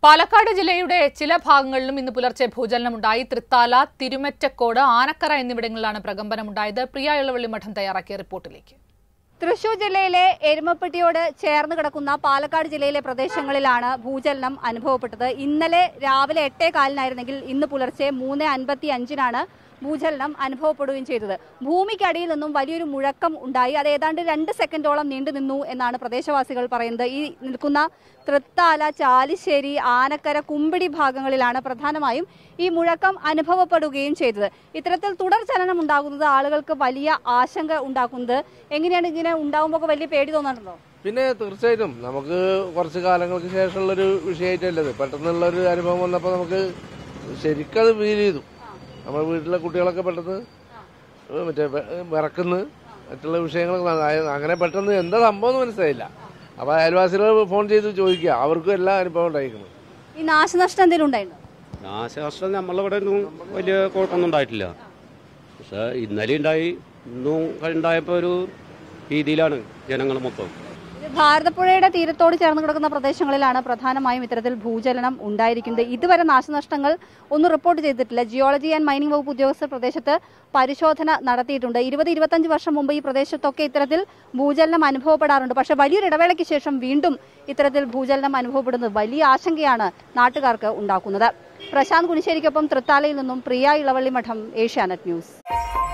പാലക്കാട് ജില്ലയുടെ ചില ഭാഗങ്ങളിലും ഇന്ന് പുലർച്ചെ ഭൂചലനമുണ്ടായി തൃത്താല തിരുമറ്റക്കോട് ആനക്കര എന്നിവിടങ്ങളിലാണ് പ്രകമ്പനമുണ്ടായത് പ്രിയ ഇളവള്ളി മഠം തയ്യാറാക്കിയ റിപ്പോർട്ടിലേക്ക് തൃശൂർ ജില്ലയിലെ എരുമപ്പെട്ടിയോട് ചേർന്ന് കിടക്കുന്ന പാലക്കാട് ജില്ലയിലെ പ്രദേശങ്ങളിലാണ് ഭൂചലനം അനുഭവപ്പെട്ടത് ഇന്നലെ രാവിലെ എട്ടേ കാലിനായിരുന്നെങ്കിൽ ഇന്ന് പുലർച്ചെ മൂന്ന് അൻപത്തി അഞ്ചിനാണ് ഭൂചലനം അനുഭവപ്പെടുകയും ചെയ്തത് ഭൂമിക്കടിയിൽ നിന്നും വലിയൊരു മുഴക്കം ഉണ്ടായി അത് ഏതാണ്ട് രണ്ട് സെക്കൻഡോളം നീണ്ടു നിന്നു എന്നാണ് പ്രദേശവാസികൾ പറയുന്നത് ഈ നിൽക്കുന്ന തൃത്താല ചാലിശ്ശേരി ആനക്കര കുമ്പിടി ഭാഗങ്ങളിലാണ് പ്രധാനമായും ഈ മുഴക്കം അനുഭവപ്പെടുകയും ചെയ്തത് ഇത്തരത്തിൽ തുടർ ചലനം ഉണ്ടാകുന്നത് ആളുകൾക്ക് വലിയ ആശങ്ക ഉണ്ടാക്കുന്നത് എങ്ങനെയാണ് ഇങ്ങനെ ഉണ്ടാകുമ്പോൾ വലിയ പേടി തോന്നാറുണ്ടോ പിന്നെ തീർച്ചയായിട്ടും നമുക്ക് കുറച്ച് കാലങ്ങൾക്ക് ശേഷമുള്ളൊരു വിഷയമായിട്ടല്ലേ ഇത് പെട്ടെന്നുള്ളൊരു അനുഭവം വന്നപ്പോൾ നമുക്ക് ശരിക്കത് ഫീൽ ചെയ്തു നമ്മുടെ വീട്ടിലെ കുട്ടികളൊക്കെ പെട്ടെന്ന് മറ്റേ വെ- വിറക്കുന്നു മറ്റുള്ള വിഷയങ്ങളൊക്കെ അതായത് അങ്ങനെ പെട്ടെന്ന് എന്താ സംഭവം എന്ന് മനസ്സിലായില്ല അപ്പോൾ അയൽവാസികൾ ഫോൺ ചെയ്ത് ചോദിക്കുക അവർക്കും എല്ലാ അനുഭവം ഉണ്ടായിരിക്കണം ഈ നാശനഷ്ടം എന്തെങ്കിലും ഉണ്ടായിട്ടുണ്ടോ നാശനഷ്ടം നമ്മളിവിടെ ഒന്നും വലിയ കുഴപ്പമൊന്നും ഉണ്ടായിട്ടില്ല പക്ഷെ ഇന്നലെ ഉണ്ടായി ഇന്നും ഉണ്ടായപ്പോൾ ഒരു രീതിയിലാണ് ജനങ്ങൾ മൊത്തം ഇത് ഭാരതപ്പുഴയുടെ തീരത്തോട് ചേർന്ന് കിടക്കുന്ന പ്രദേശങ്ങളിലാണ് പ്രധാനമായും ഇത്തരത്തിൽ ഭൂചലനം ഉണ്ടായിരിക്കുന്നത് ഇതുവരെ നാശനഷ്ടങ്ങൾ ഒന്നും റിപ്പോർട്ട് ചെയ്തിട്ടില്ല ജിയോളജി ആൻഡ് മൈനിംഗ് വകുപ്പ് ഉദ്യോഗസ്ഥർ പ്രദേശത്ത് പരിശോധന നടത്തിയിട്ടുണ്ട് ഇരുപത് ഇരുപത്തഞ്ച് വർഷം മുമ്പ് ഈ പ്രദേശത്തൊക്കെ ഇത്തരത്തിൽ ഭൂചലനം അനുഭവപ്പെടാറുണ്ട് പക്ഷെ വലിയൊരു ഇടവേളയ്ക്ക് ശേഷം വീണ്ടും ഇത്തരത്തിൽ ഭൂചലനം അനുഭവപ്പെടുന്നത് വലിയ ആശങ്കയാണ് നാട്ടുകാർക്ക് ഉണ്ടാക്കുന്നത് പ്രശാന്ത് കുനിശ്ശേരിക്കൊപ്പം തൃത്താലയിൽ നിന്നും പ്രിയ ഇളവള്ളി മഠം ഏഷ്യാനെറ്റ് ന്യൂസ്